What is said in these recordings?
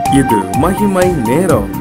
இது மகிமை நேரம்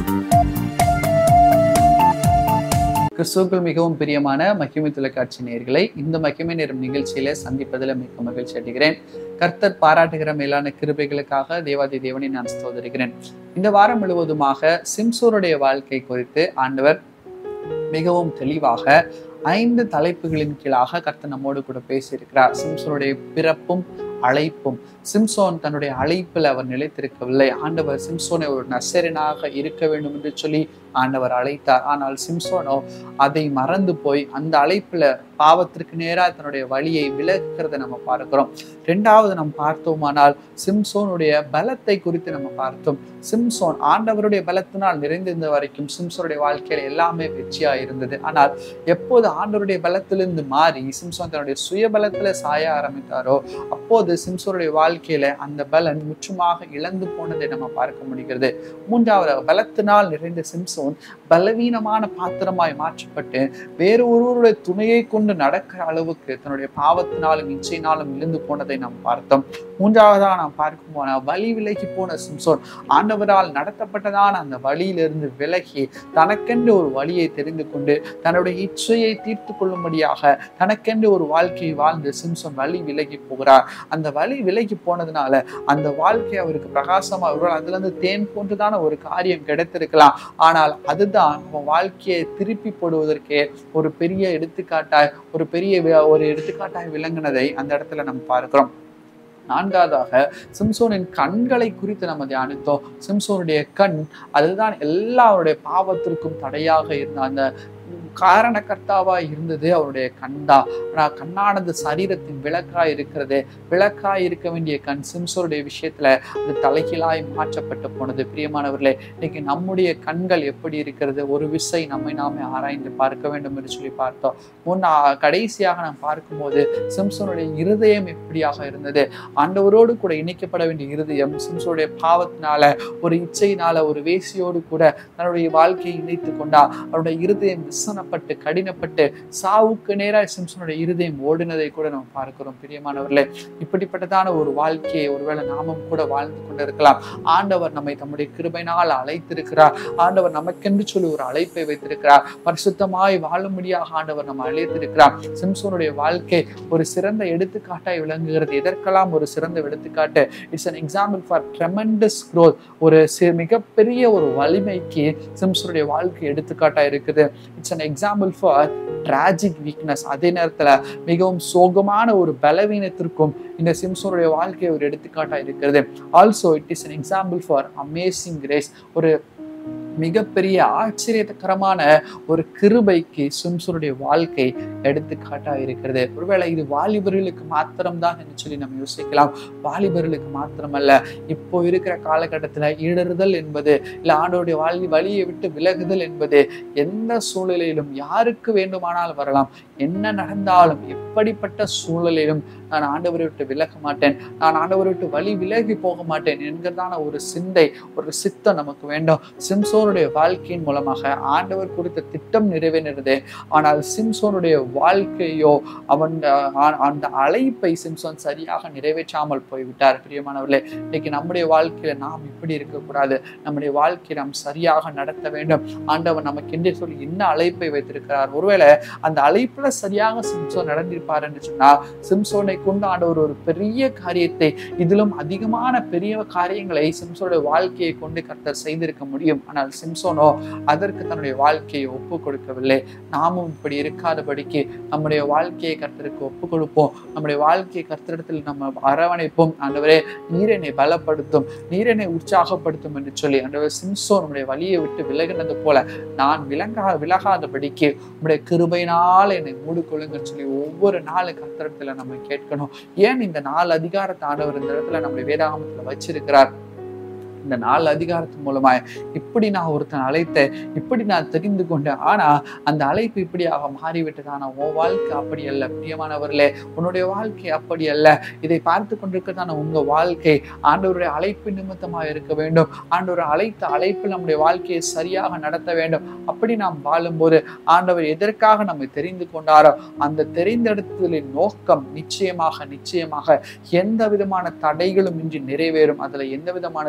கிறிஸ்துவுக்குள் மிகவும் பிரியமான மகிமை தொலைக்காட்சி நேயர்களை இந்த மகிமை நேரம் நிகழ்ச்சியில சந்திப்பதில் மிக மகிழ்ச்சி அடைகிறேன் கர்த்தர் பாராட்டுகிற மேலான கிருபைகளுக்காக தேவாதி தேவனை நான் ஸ்தோதரிக்கிறேன் இந்த வாரம் முழுவதுமாக சிம்சோருடைய வாழ்க்கை குறித்து ஆண்டவர் மிகவும் தெளிவாக ஐந்து தலைப்புகளின் கீழாக கர்த்தர் நம்மோடு கூட பேசியிருக்கிறார் சிம்சோனுடைய பிறப்பும் அழைப்பும் சிம்சோன் தன்னுடைய அழைப்பில் அவர் நிலைத்திருக்கவில்லை ஆண்டவர் சிம்சோனை ஒரு நசரனாக இருக்க வேண்டும் என்று சொல்லி ஆண்டவர் அழைத்தார் ஆனால் சிம்சோனோ அதை மறந்து போய் அந்த அழைப்புல பாவத்திற்கு நேராக தன்னுடைய வழியை விலகிறத நம்ம பார்க்கிறோம் ரெண்டாவது நம்ம பார்த்தோமானால் சிம்சோனுடைய பலத்தை குறித்து நம்ம பார்த்தோம் சிம்சோன் ஆண்டவருடைய பலத்தினால் நிறைந்திருந்த வரைக்கும் சிம்சோனுடைய வாழ்க்கையில எல்லாமே வெற்றியா இருந்தது ஆனால் எப்போது ஆண்டவருடைய பலத்திலிருந்து மாறி சிம்சோன் தன்னுடைய சுய பலத்துல சாய ஆரம்பித்தாரோ அப்போது சிம்சோனுடைய வாழ்க்கையில அந்த பலன் முற்றுமாக இழந்து போனதை நம்ம பார்க்க முடிகிறது மூன்றாவது பலத்தினால் நிறைந்த சிம்சோன் பலவீனமான பாத்திரமாய் மாற்றப்பட்டு வேறு ஒருவருடைய துணையை கொண்டு நடக்கிற அளவுக்கு தன்னுடைய பாவத்தினாலும் இச்சையினாலும் விழுந்து போனதை நாம் பார்த்தோம் மூன்றாவதாக நாம் பார்க்கும் போனால் வழி விலகி போன சிம்சோன் ஆண்டவரால் நடத்தப்பட்டதான அந்த வழியிலிருந்து விலகி தனக்கென்று ஒரு வழியை தெரிந்து கொண்டு தன்னுடைய இச்சையை தீர்த்து கொள்ளும்படியாக தனக்கென்று ஒரு வாழ்க்கையை வாழ்ந்து சிம்சோன் வழி விலகி போகிறார் அந்த வழி விலகி போனதுனால அந்த வாழ்க்கை அவருக்கு பிரகாசமா ஒருவேளை அதுல இருந்து தேன் போன்றுதான ஒரு காரியம் கிடைத்திருக்கலாம் ஆனால் அதுதான் அவன் வாழ்க்கையை திருப்பி போடுவதற்கே ஒரு பெரிய எடுத்துக்காட்டாய் ஒரு பெரிய வி- ஒரு எடுத்துக்காட்டாய் விளங்குனதை அந்த இடத்துல நம்ம பார்க்கிறோம் நான்காவதாக சிம்சோனின் கண்களை குறித்து நம்ம தியானித்தோம் சிம்சோனுடைய கண் அதுதான் எல்லாருடைய பாவத்திற்கும் தடையாக இருந்த அந்த காரணக்கர்த்தாவா இருந்தது அவருடைய கண் தான் ஆனா கண்ணானது சரீரத்தின் விளக்காய் இருக்கிறது விளக்காய் இருக்க வேண்டிய கண் சிம்சோருடைய விஷயத்துல அது தலைகீழாய் மாற்றப்பட்டு போனது பிரியமானவர்களே இன்னைக்கு நம்முடைய கண்கள் எப்படி இருக்கிறது ஒரு விசை நம்மை நாமே ஆராய்ந்து பார்க்க வேண்டும் என்று சொல்லி பார்த்தோம் முன்ன கடைசியாக நாம் பார்க்கும்போது சிம்சோனுடைய இருதயம் எப்படியாக இருந்தது ஆண்டவரோடு கூட இணைக்கப்பட வேண்டிய இருதயம் சிம்சோனுடைய பாவத்தினால ஒரு இச்சையினால ஒரு வேசியோடு கூட தன்னுடைய வாழ்க்கையை இணைத்து கொண்டா அவருடைய இருதயம் விசனப்பட்டு கடினப்பட்டு சாவுக்கு நேராக சிம்சனுடைய இருதயம் ஓடினதை கூட நம்ம பார்க்கிறோம் பிரியமானவர்களே இப்படிப்பட்டதான ஒரு வாழ்க்கையை ஒருவேளை நாமும் கூட வாழ்ந்து கொண்டிருக்கலாம் ஆண்டவர் நம்மை தம்முடைய கிருபையினால் அழைத்திருக்கிறார் ஆண்டவர் நமக்கென்று சொல்லி ஒரு அழைப்பை வைத்திருக்கிறார் பரிசுத்தமாய் வாழும்படியாக ஆண்டவர் நம்ம அழைத்திருக்கிறார் சிம்சோனுடைய வாழ்க்கை ஒரு சிறந்த எடுத்துக்காட்டாய் விளங்குகிறது எதற்கெல்லாம் ஒரு சிறந்த எடுத்துக்காட்டு it's an example for tremendous growth ஒரு சி- மிகப்பெரிய ஒரு வலிமைக்கு சிம்சனுடைய வாழ்க்கை எடுத்துக்காட்டா இருக்குது it's an example for tragic weakness அதே நேரத்துல மிகவும் சோகமான ஒரு பலவீனத்திற்கும் இந்த சிம்சனுடைய வாழ்க்கை ஒரு எடுத்துக்காட்டா இருக்கிறது also it is an example for amazing grace ஒரு மிகப்பெரிய ஆச்சரியக்கரமான ஒரு கிருபைக்கு சிம்சனுடைய வாழ்க்கை எடுத்துக்காட்டா இருக்கிறது ஒருவேளை இது வாலிபர்களுக்கு மாத்திரம்தான் என்று சொல்லி நம்ம யோசிக்கலாம் வாலிபர்களுக்கு மாத்திரமல்ல இப்போ இருக்கிற காலகட்டத்துல இடறுதல் என்பது இல்ல ஆண்டவருடைய வாழ்வி வழியை விட்டு விலகுதல் என்பது எந்த சூழ்நிலையிலும் யாருக்கு வேண்டுமானாலும் வரலாம் என்ன நடந்தாலும் எப்படிப்பட்ட சூழ்நிலையிலும் நான் ஆண்டவரை விட்டு விலக மாட்டேன் நான் ஆண்டவரை விட்டு வழி விலகி போக மாட்டேன் என்கிறதான ஒரு சிந்தை ஒரு சித்தம் நமக்கு வேண்டும் சிம்சோனுடைய வாழ்க்கையின் மூலமாக ஆண்டவர் கொடுத்த திட்டம் நிறைவேறினது ஆனால் சிம்சோனுடைய வாழ்க்கையோ அவன் ஆ- அந்த அழைப்பை சிம்சோன் சரியாக நிறைவேற்றாமல் போய்விட்டார் பிரியமானவர்களே இன்னைக்கு நம்முடைய வாழ்க்கையில நாம் இப்படி இருக்கக்கூடாது நம்முடைய வாழ்க்கையை நாம் சரியாக நடத்த வேண்டும் ஆண்டவர் நமக்கு என்று சொல்லி என்ன அழைப்பை வைத்திருக்கிறார் ஒருவேளை அந்த அழைப்புல சரியாக சிம்சோன் நடந்திருப்பார் என்று சொன்னால் சிம்சோனை கொண்டு ஆண்டவர் ஒரு பெரிய காரியத்தை இதிலும் அதிகமான பெரிய காரியங்களை சிம்சோனுடைய வாழ்க்கையை கொண்டு கர்த்தர் செய்திருக்க முடியும் ஆனால் சிம்சோனோ அதற்கு தன்னுடைய வாழ்க்கையை ஒப்பு கொடுக்கவில்லை நாமும் இப்படி இருக்காதபடிக்கு நம்முடைய வாழ்க்கையை கர்த்தருக்கு ஒப்பு கொடுப்போம் நம்முடைய வாழ்க்கையை கர்த்தரிடத்தில் நம்ம அரவணைப்போம் ஆண்டவரே நீர் என்னை பலப்படுத்தும் நீர் என்னை உற்சாகப்படுத்தும் என்று சொல்லி ஆண்டவர் சிம்சோன் நம்முடைய வழியை விட்டு விலகினது போல நான் விலகா விலகாதபடிக்கு உம்முடைய கிருபையினால் என்னை மூடிக்கொள்ளுங்கன்னு சொல்லி ஒவ்வொரு நாளும் கர்த்தரத்துல நம்ம கேட்கணும் ஏன் இந்த நாலு அதிகாரத்தை ஆண்டவர் இந்த இடத்துல நம்முடைய வேதாகமத்துல வச்சிருக்கிறார் இந்த நாலு அதிகாரத்தின் மூலமாய் இப்படி நான் ஒருத்தன் அழைத்தேன் இப்படி நான் தெரிந்து கொண்டேன் ஆனா அந்த அழைப்பு இப்படியாக மாறிவிட்டதான உன் வாழ்க்கை அப்படி அல்ல பிரியமானவர்களே உன்னுடைய வாழ்க்கை அப்படி அல்ல இதை பார்த்து கொண்டிருக்கிறதான உங்க வாழ்க்கை ஆண்டவருடைய அழைப்பு நிமித்தமாக இருக்க வேண்டும் ஆண்டவர் அழைத்த அழைப்பில் நம்முடைய வாழ்க்கையை சரியாக நடத்த வேண்டும் அப்படி நாம் வாழும்போது ஆண்டவர் எதற்காக நம்மை தெரிந்து கொண்டாரோ அந்த தெரிந்தெடுத்தலின் நோக்கம் நிச்சயமாக நிச்சயமாக எந்த விதமான தடைகளும் இன்றி நிறைவேறும் அதுல எந்த விதமான சந்தேகம்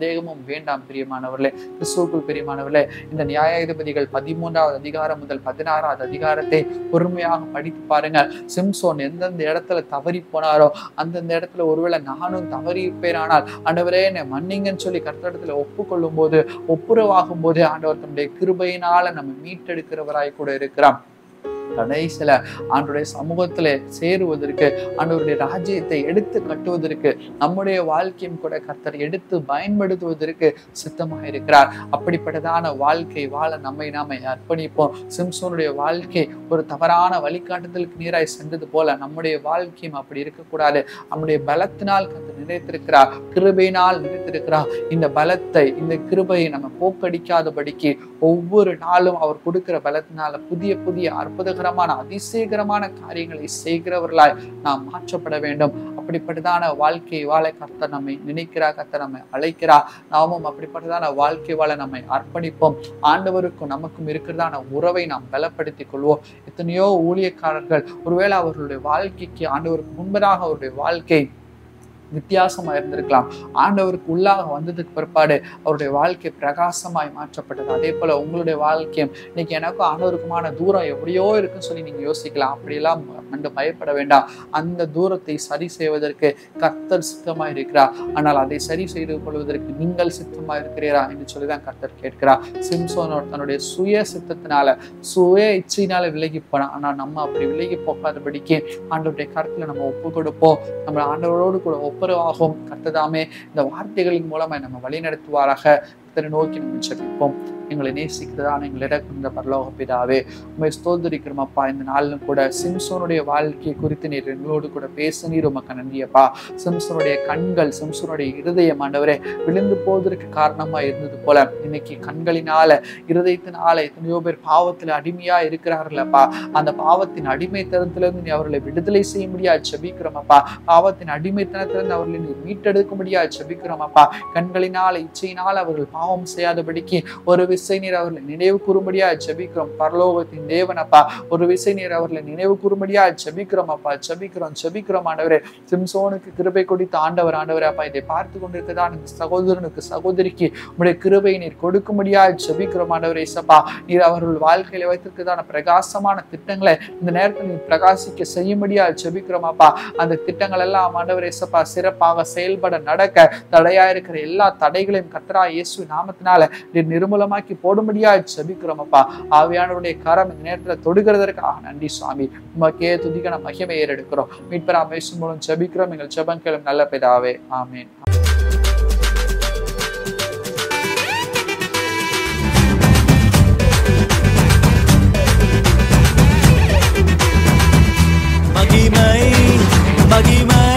சந்தேகமும் வேண்டாம் பிரியமானவர்களே கிறிஸ்துவுக்குள் பிரியமானவர்களே இந்த நியாயாதிபதிகள் பதிமூன்றாவது அதிகாரம் முதல் பதினாறாவது அதிகாரத்தை பொறுமையாக படித்து பாருங்க சிம்சோன் எந்தெந்த இடத்துல தவறி போனாரோ அந்தந்த இடத்துல ஒருவேளை நானும் தவறி இருப்பேனானால் ஆண்டவரே என்னை மன்னிங்கன்னு சொல்லி கர்த்தரிடத்துல ஒப்புக்கொள்ளும் போது ஒப்புரவாகும் போது ஆண்டவர் தன்னுடைய கிருபையினால நம்ம மீட்டெடுக்கிறவராய் கூட இருக்கிறான் கடைசியில ஆண்டுடைய சமூகத்துல சேருவதற்கு ஆண்டவருடைய ராஜ்யத்தை எடுத்து கட்டுவதற்கு நம்முடைய வாழ்க்கையும் கூட கர்த்தர் எடுத்து பயன்படுத்துவதற்கு சித்தமாக இருக்கிறார் அப்படிப்பட்டதான வாழ்க்கை வாழ நம்மை நாம அர்ப்பணிப்போம் சிம்சோனுடைய வாழ்க்கை ஒரு தவறான வழிகாட்டுதலுக்கு நீராய் சென்றது போல நம்முடைய வாழ்க்கையும் அப்படி இருக்கக்கூடாது நம்முடைய பலத்தினால் கர்த்தர் நினைத்திருக்கிறார் கிருபையினால் நினைத்திருக்கிறார் இந்த பலத்தை இந்த கிருபையை நம்ம போக்கடிக்காதபடிக்கு ஒவ்வொரு நாளும் அவர் கொடுக்கிற பலத்தினால புதிய புதிய அற்புதகரமான அதிசயகரமான காரியங்களை செய்கிறவர்களாய் நாம் மாற்றப்பட வேண்டும் அப்படிப்பட்டதான வாழ்க்கை வாழ கர்த்தர் நம்மை நினைக்கிறார் கர்த்தர் நம்மை அழைக்கிறார் நாமும் அப்படிப்பட்டதான வாழ்க்கை வாழ நம்மை அர்ப்பணிப்போம் ஆண்டவருக்கும் நமக்கும் இருக்கிறதான உறவை நாம் பலப்படுத்திக் கொள்வோம் எத்தனையோ ஊழியக்காரர்கள் ஒருவேளை அவர்களுடைய வாழ்க்கைக்கு ஆண்டவருக்கு முன்பதாக அவருடைய வாழ்க்கை வித்தியாசமா இருந்திருக்கலாம் ஆண்டவருக்கு உள்ளாக வந்ததுக்கு பிற்பாடு அவருடைய வாழ்க்கை பிரகாசமாய் மாற்றப்பட்டது அதே போல உங்களுடைய வாழ்க்கையும் இன்னைக்கு எனக்கும் ஆண்டவருக்குமான தூரம் எப்படியோ இருக்குன்னு சொல்லி நீங்க யோசிக்கலாம் அப்படியெல்லாம் கண்டு பயப்பட வேண்டாம் அந்த தூரத்தை சரி செய்வதற்கு கர்த்தர் சித்தமா இருக்கிறார் ஆனால் அதை சரி செய்து கொள்வதற்கு நீங்கள் சித்தமா இருக்கிறீரா என்று சொல்லிதான் கர்த்தர் கேட்கிறார் சிம்சோனோட தன்னுடைய சுய சித்தத்தினால சுய இச்சையினால விலகி போனான் ஆனா நம்ம அப்படி விலகி போகாதபடிக்கு ஆண்டவருடைய கருத்துல நம்ம ஒப்பு கொடுப்போம் நம்ம ஆண்டவரோடு கூட ஒப்புரவாகும் கர்த்ததாமே இந்த வார்த்தைகளின் மூலமா நம்ம வழி நடத்துவாராக கர்த்தரை நோக்கி நம்ம ஜெபிப்போம் எங்களை நேசிக்கிறதான எங்களிடம் இந்த பரலோக பிதாவே உண்மை ஸ்தோதரிக்கிறோம் அப்பா இந்த நாளிலும் கூட சிம்சோனுடைய வாழ்க்கையை குறித்து நீர் எங்களோடு கூட பேச நீர் உமக்கு நன்றியப்பா சிம்சோனுடைய கண்கள் சிம்சோனுடைய இருதயம் ஆண்டவரே விழுந்து போவதற்கு காரணமா இருந்தது போல இன்னைக்கு கண்களினால இருதயத்தினால எத்தனையோ பேர் பாவத்துல அடிமையா இருக்கிறார்களப்பா அந்த பாவத்தின் அடிமைத்தனத்திலிருந்து நீ அவர்களை விடுதலை செய்ய முடியாது செபிக்கிறோம் அப்பா பாவத்தின் அடிமைத்தனத்திலிருந்து அவர்களை நீ மீட்டெடுக்க முடியாது செபிக்கிறோம் அப்பா கண்களினால் இச்சையினால் அவர்கள் பாவம் செய்யாதபடிக்கு ஒரு விசை நீர் அவர்களை நினைவு கூறும்படியா ஜெபிக்கிறோம் பரலோகத்தின் தேவன் அப்பா ஒரு விசை நீர் அவர்களை நினைவு கூறும்படியா ஜெபிக்கிறோம் அப்பா ஜெபிக்கிறோம் ஜெபிக்கிறோம் ஆண்டவரே சிம்சோனுக்கு கிருபை கொடுத்த ஆண்டவர் ஆண்டவர் அப்பா இதை பார்த்து கொண்டிருக்கதான் இந்த சகோதரனுக்கு சகோதரிக்கு உடைய கிருபை நீர் கொடுக்கும்படியா ஜெபிக்கிறோம் ஆண்டவரே சப்பா நீர் அவர்கள் வாழ்க்கையில வைத்திருக்கதான பிரகாசமான திட்டங்களை இந்த நேரத்தில் நீர் பிரகாசிக்க செய்யும்படியா ஜெபிக்கிறோம் அப்பா அந்த திட்டங்கள் எல்லாம் ஆண்டவரே சப்பா சிறப்பாக செயல்பட நடக்க தடையா இருக்கிற எல்லா தடைகளையும் கத்தரா இயேசு நாமத்தினால நீர் நிர்மூலமாக்கி போடும்படியா ஜெபிக்கிறோம் அப்பா ஆவியானவருடைய கரம் இந்த நேரத்துல தொடுகிறதற்காக நன்றி சுவாமி உமக்கே துதிக்க மகிமை ஏறெடுக்கிறோம் மீட்பரா மேசு மூலம் ஜெபிக்கிறோம் எங்கள் ஜெபங்களும் நல்ல பிதாவே ஆமென் மகிமை மகிமை